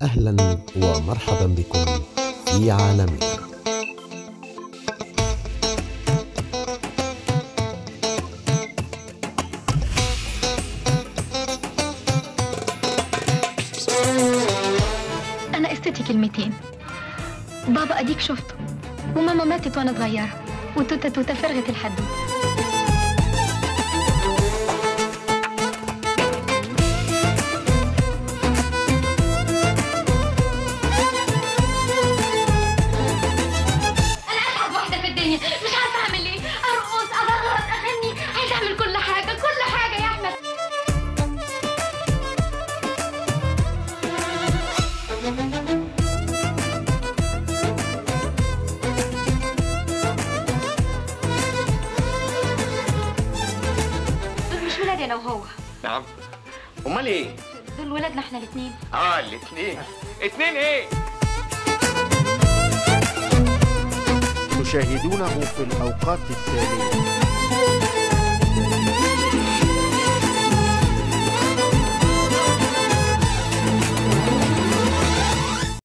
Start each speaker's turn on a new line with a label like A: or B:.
A: أهلا ومرحبا بكم في عالمنا
B: أنا قصتي كلمتين بابا أديك شفته وماما ماتت وأنا صغيرة وتوتة توتة فرغت الحدود أنا أسعد واحدة في الدنيا مش عارفة أعمل إيه أرقص أغرط أغني عايزة أعمل كل حاجة كل حاجة يا أحمد دول مش ولادي أنا وهو
C: نعم امال ايه
B: دول ولادنا احنا الاثنين
C: اه الاثنين اتنين ايه
D: تشاهدونه في الأوقات التالية